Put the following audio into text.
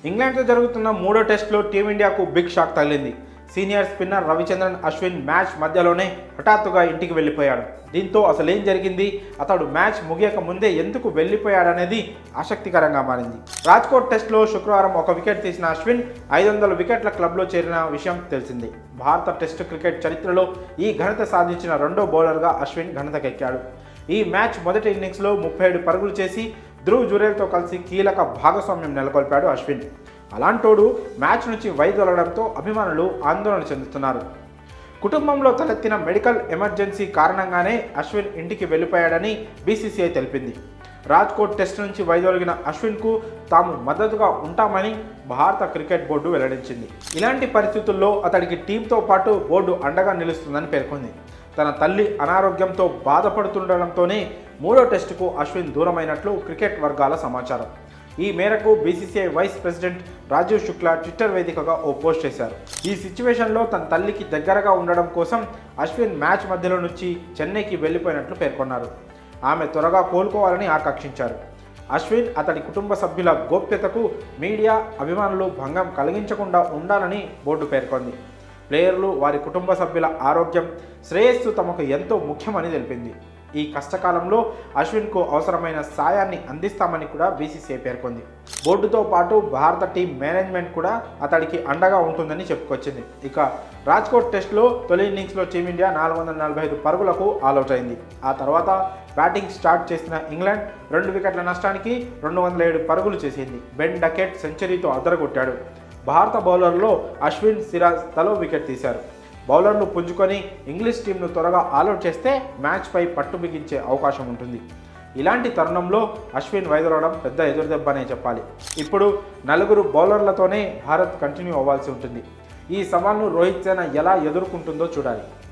ఇంగ్లాండ్తో జరుగుతున్న మూడో టెస్ట్లో టీమిండియాకు బిగ్ షాక్ తగిలింది senior spinner Ravichandran Ashwin match మధ్యలోనే హఠాత్తుగా ఇంటికి వెళ్ళిపోయాడు దీంతో అసలు ఏం జరిగింది అతడు మ్యాచ్ ముగియక ముందే ఎందుకు వెళ్ళిపోయాడనేది ఆసక్తికరంగా మారింది రాజ్కోట్ టెస్ట్లో శుక్రవారం ఒక వికెట్ తీసిన అశ్విన్ ఐదు వందల వికెట్ల క్లబ్లో చేరిన విషయం తెలిసింది భారత టెస్ట్ క్రికెట్ చరిత్రలో ఈ ఘనత సాధించిన రెండో బౌలర్గా అశ్విన్ ఘనతకెక్కాడు ఈ మ్యాచ్ మొదటి ఇన్నింగ్స్లో ముప్పై ఏడు పరుగులు చేసి ధ్రువ్ జురేల్తో కలిసి కీలక భాగస్వామ్యం నెలకొల్పాడు అశ్విన్ అలాంటోడు మ్యాచ్ నుంచి వైదొలగడంతో అభిమానులు ఆందోళన చెందుతున్నారు కుటుంబంలో తలెత్తిన మెడికల్ ఎమర్జెన్సీ కారణంగానే అశ్విన్ ఇంటికి వెళ్ళిపోయాడని బీసీసీఐ తెలిపింది రాజ్కోట్ టెస్ట్ నుంచి వైదొలిగిన అశ్విన్కు తాము మద్దతుగా ఉంటామని భారత క్రికెట్ బోర్డు వెల్లడించింది ఇలాంటి పరిస్థితుల్లో అతడికి టీంతో పాటు బోర్డు అండగా నిలుస్తుందని పేర్కొంది తన తల్లి అనారోగ్యంతో బాధపడుతుండడంతోనే మూడో టెస్టుకు అశ్విన్ దూరమైనట్లు క్రికెట్ వర్గాల సమాచారం ఈ మేరకు BCCI vice president Rajeev Shukla Twitter వేదికగా ఓ పోస్ట్ చేశారు ఈ సిచ్యువేషన్లో తన తల్లికి దగ్గరగా ఉండడం కోసం అశ్విన్ మ్యాచ్ మధ్యలో నుంచి చెన్నైకి వెళ్ళిపోయినట్లు పేర్కొన్నారు ఆమె త్వరగా కోలుకోవాలని ఆకాంక్షించారు అశ్విన్ అతడి కుటుంబ సభ్యుల గోప్యతకు మీడియా అభిమానులు భంగం కలిగించకుండా ఉండాలని బోర్డు పేర్కొంది ప్లేయర్లు వారి కుటుంబ సభ్యుల ఆరోగ్యం శ్రేయస్సు తమకు ఎంతో ముఖ్యమని తెలిపింది ఈ కష్టకాలంలో అశ్విన్కు అవసరమైన సాయాన్ని అందిస్తామని కూడా బీసీసీఐ పేర్కొంది బోర్డుతో పాటు భారత టీం మేనేజ్మెంట్ కూడా అతడికి అండగా ఉంటుందని చెప్పుకొచ్చింది ఇక రాజ్కోట్ టెస్ట్లో తొలి ఇన్నింగ్స్లో టీమిండియా నాలుగు వందల నలభై ఐదు పరుగులకు ఆల్అవుట్ అయింది ఆ తర్వాత బ్యాటింగ్ స్టార్ట్ చేసిన ఇంగ్లాండ్ రెండు వికెట్ల నష్టానికి రెండు వందల ఏడు పరుగులు చేసింది బెన్ డకెట్ సెంచరీతో అదరగొట్టాడు భారత బౌలర్లో అశ్విన్ సిరాజ్ తలో వికెట్ తీశారు బౌలర్లు పుంజుకొని ఇంగ్లీష్ టీంను త్వరగా ఆల్అవుట్ చేస్తే మ్యాచ్పై పట్టు బిగించే అవకాశం ఉంటుంది ఇలాంటి తరుణంలో అశ్విన్ వైదొలగడం పెద్ద ఎదురుదెబ్బనే చెప్పాలి ఇప్పుడు నలుగురు బౌలర్లతోనే భారత్ కంటిన్యూ అవ్వాల్సి ఉంటుంది ఈ సవాల్ను రోహిత్ సేన ఎలా ఎదుర్కొంటుందో చూడాలి